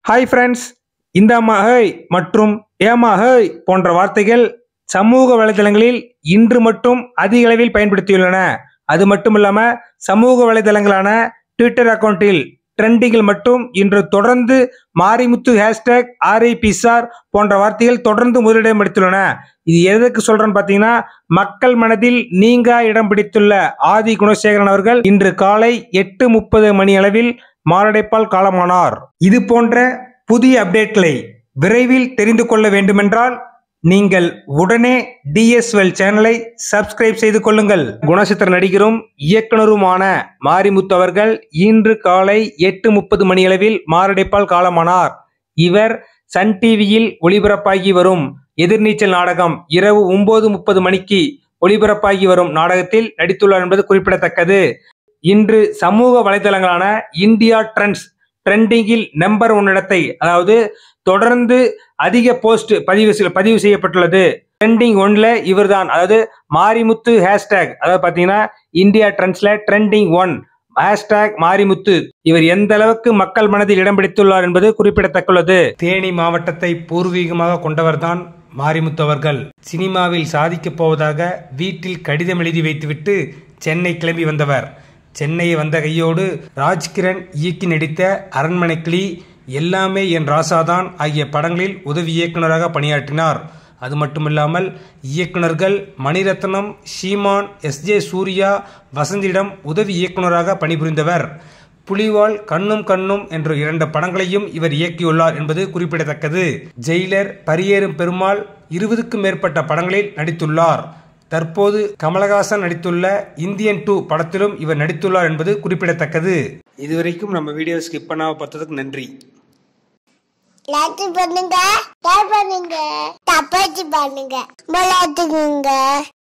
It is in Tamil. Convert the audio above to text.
ஹாய் ஃப்ரெண்ட்ஸ் இந்த மகை மற்றும் ஏமகை போன்ற வார்த்தைகள் சமூக வலைதளங்களில் இன்று மட்டும் அதிக அளவில் பயன்படுத்தியுள்ளன அது மட்டும் இல்லாம சமூக வலைதளங்களான ட்விட்டர் அக்கவுண்டில் ட்ரெண்டிங்கில் மட்டும் இன்று தொடர்ந்து மாரிமுத்து ஹேஷ்டேக் ஆர்ஐபிசார் போன்ற வார்த்தைகள் தொடர்ந்து முதலிடம் எடுத்துள்ளன இது எதற்கு சொல்றேன்னு பார்த்தீங்கன்னா மக்கள் மனதில் நீங்கா இடம் பிடித்துள்ள ஆதி குணசேகரன் அவர்கள் இன்று காலை எட்டு முப்பது மணி அளவில் மாரடைப்பால் காலமானார் இது போன்ற புதிய அப்டேட்களை விரைவில் தெரிந்து கொள்ள வேண்டுமென்றால் நீங்கள் உடனே டிஎஸ்எல் சேனலை சப்ஸ்கிரைப் செய்து கொள்ளுங்கள் குணசித்திர நடிகரும் இயக்குனருமான மாரிமுத்து அவர்கள் இன்று காலை எட்டு முப்பது மணியளவில் மாரடைப்பால் காலமானார் இவர் சன் டிவியில் ஒளிபரப்பாகி வரும் எதிர்நீச்சல் நாடகம் இரவு ஒன்பது முப்பது மணிக்கு ஒளிபரப்பாகி வரும் நாடகத்தில் நடித்துள்ளார் என்பது குறிப்பிடத்தக்கது இன்று சமூக வலைதளங்களான இந்தியா ட்ரெண்ட்ஸ் ட்ரெண்டிங்கில் நம்பர் ஒன் இடத்தை அதாவது தொடர்ந்து அதிக போஸ்ட் பதிவு செய்- பதிவு செய்யப்பட்டுள்ளது ட்ரெண்டிங் ஒன்ல இவர்தான் அதாவது மாரிமுத்து ஹேஷ்டேக் அதாவது பார்த்தீங்கன்னா இந்தியா ட்ரெண்ட்ஸ்ல ட்ரெண்டிங் ஒன் ஹேஷ்டேக் மாரிமுத்து இவர் எந்த அளவுக்கு மக்கள் மனதில் இடம் பிடித்துள்ளார் என்பது குறிப்பிடத்தக்கது தேனி மாவட்டத்தை பூர்வீகமாக கொண்டவர்தான் மாரிமுத்து அவர்கள் சினிமாவில் சாதிக்கப் போவதாக வீட்டில் கடிதம் எழுதி வைத்துவிட்டு சென்னை கிளம்பி வந்தவர் சென்னை வந்த கையோடு ராஜ்கிரண் இயக்கி நடித்த அரண்மனை கிளி எல்லாமே என் ராசாதான் ஆகிய படங்களில் உதவி இயக்குனராக பணியாற்றினார் அது மட்டுமில்லாமல் இயக்குனர்கள் மணிரத்னம் ஷீமான் எஸ் ஜே சூர்யா வசந்தியிடம் உதவி இயக்குனராக பணிபுரிந்தவர் புலிவால் கண்ணும் கண்ணும் என்ற இரண்டு படங்களையும் இவர் இயக்கியுள்ளார் என்பது குறிப்பிடத்தக்கது ஜெயிலர் பரியேறும் பெருமாள் இருபதுக்கும் மேற்பட்ட படங்களில் நடித்துள்ளார் தற்போது கமலஹாசன் நடித்துள்ள இந்தியன் டூ படத்திலும் இவர் நடித்துள்ளார் என்பது குறிப்பிடத்தக்கது இதுவரைக்கும் நம்ம வீடியோ ஸ்கிப் பண்ணாம பார்த்ததுக்கு நன்றி லைக் பண்ணுங்க ஷேர் பண்ணுங்க தப்பாச்சு பண்ணுங்க விளையாட்டுக்குங்க